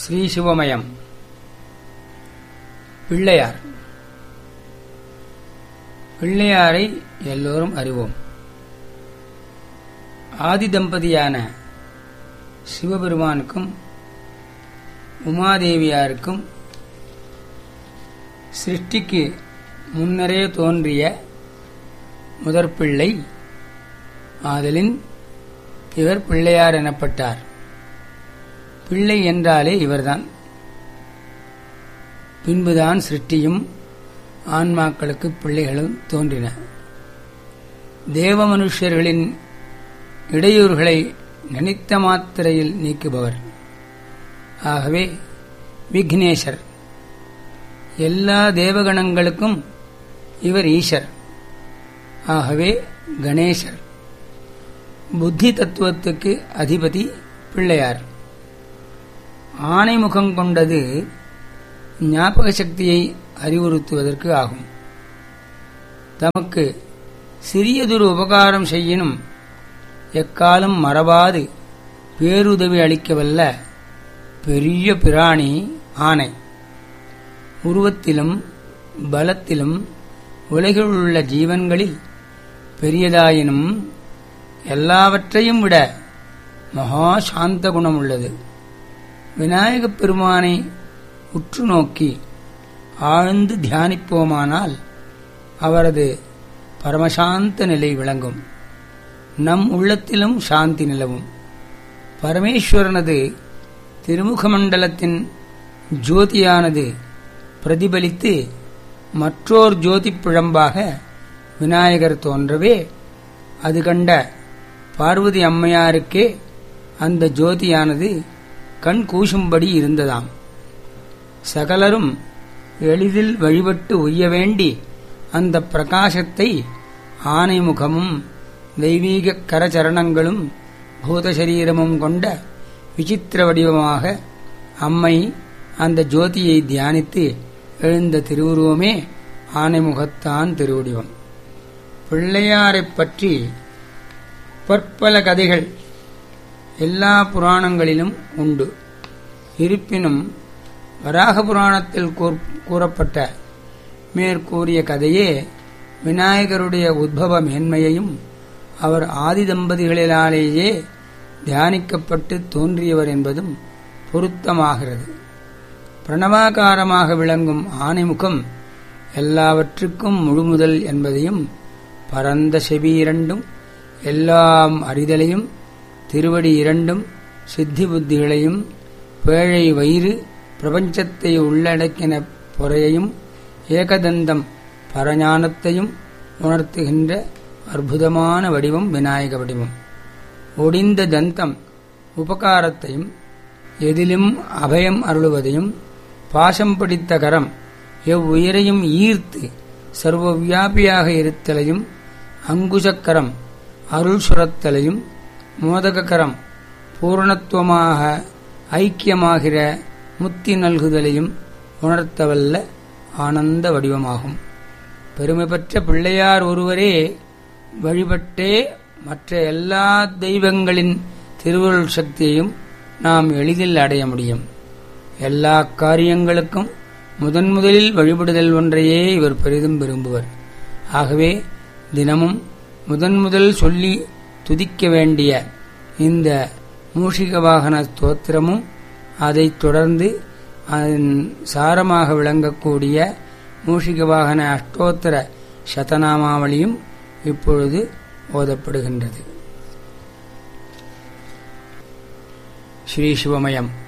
ஸ்ரீ சிவமயம் பிள்ளையார் பிள்ளையாரை எல்லோரும் அறிவோம் ஆதி தம்பதியான சிவபெருமானுக்கும் உமாதேவியாருக்கும் சிருஷ்டிக்கு முன்னரே தோன்றிய முதற்பிள்ளை ஆதலின் இவர் பிள்ளையார் எனப்பட்டார் பிள்ளை என்றாலே இவர்தான் பின்புதான் சிருஷ்டியும் ஆன்மாக்களுக்கு பிள்ளைகளும் தோன்றின தேவ மனுஷர்களின் இடையூறுகளை நினைத்த மாத்திரையில் நீக்குபவர் ஆகவே விக்னேஷர் எல்லா தேவகணங்களுக்கும் இவர் ஈஷர் ஆகவே கணேசர் புத்தி தத்துவத்துக்கு அதிபதி பிள்ளையார் ஆணை முகம் கொண்டது ஞாபக சக்தியை அறிவுறுத்துவதற்கு ஆகும் தமக்கு சிறியதொரு உபகாரம் செய்யினும் எக்காலம் மறவாது பேருதவி அளிக்கவல்ல பெரிய பிராணி ஆணை உருவத்திலும் பலத்திலும் உலகில் உள்ள ஜீவன்களில் பெரியதாயினும் எல்லாவற்றையும் விட மகா சாந்த குணம் உள்ளது விநாயகப் பெருமானை உற்று நோக்கி ஆழ்ந்து தியானிப்போமானால் அவரது பரமசாந்த நிலை விளங்கும் நம் உள்ளத்திலும் சாந்தி நிலவும் பரமேஸ்வரனது திருமுக மண்டலத்தின் ஜோதியானது பிரதிபலித்து மற்றோர் ஜோதி பிழம்பாக விநாயகர் தோன்றவே அது கண்ட பார்வதி அம்மையாருக்கே அந்த ஜோதியானது கண் கூசும்படி இருந்ததாம் சகலரும் எளிதில் வழிபட்டு உய்ய வேண்டி அந்த பிரகாசத்தை ஆனைமுகமும் தெய்வீக கரச்சரணங்களும் பூதசரீரமும் கொண்ட விசித்திர வடிவமாக அம்மை அந்த ஜோதியை தியானித்து எழுந்த திருவுருவமே ஆனைமுகத்தான் திருவடிவம் பிள்ளையாரைப் பற்றி பற்பல கதைகள் எல்லா புராணங்களிலும் உண்டு இருப்பினும் வராக புராணத்தில் கூறப்பட்ட மேற்கூறிய கதையே விநாயகருடைய உத்பவ மேன்மையையும் அவர் ஆதி தம்பதிகளிலாலேயே தியானிக்கப்பட்டு தோன்றியவர் என்பதும் பொருத்தமாகிறது பிரணவாகாரமாக விளங்கும் ஆனைமுகம் எல்லாவற்றுக்கும் முழுமுதல் என்பதையும் பரந்த செவி இரண்டும் எல்லாம் அறிதலையும் திருவடி இரண்டும் சித்தி புத்திகளையும் பேழை வயிறு பிரபஞ்சத்தை உள்ளடக்கின பொறையையும் ஏகதந்தம் பரஞானத்தையும் உணர்த்துகின்ற அற்புதமான வடிவம் விநாயக வடிவம் ஒடிந்த தந்தம் உபகாரத்தையும் எதிலும் அபயம் அருளுவதையும் பாசம் பிடித்த கரம் எவ்வுயிரையும் ஈர்த்து சர்வவியாபியாக இருத்தலையும் அங்குசக்கரம் அருள் சுரத்தலையும் மோதகக்கரம் பூரணத்துவமாக ஐக்கியமாகிற முத்தி நல்குதலையும் உணர்த்தவல்ல ஆனந்த வடிவமாகும் பெருமை பெற்ற பிள்ளையார் ஒருவரே வழிபட்டே மற்ற எல்லா தெய்வங்களின் திருவருள் சக்தியையும் நாம் எளிதில் அடைய முடியும் எல்லா காரியங்களுக்கும் முதன் முதலில் வழிபடுதல் ஒன்றையே இவர் பெரிதும் விரும்புவர் ஆகவே தினமும் முதன் முதல் சொல்லி துதிக்க வேண்டிய இந்த மூஷிக வாகன ஸ்தோத்திரமும் அதைத் தொடர்ந்து அதன் சாரமாக விளங்கக்கூடிய மூஷிக வாகன அஷ்டோத்தர சதநாமாவளியும் இப்பொழுது ஓதப்படுகின்றது ஸ்ரீ சிவமயம்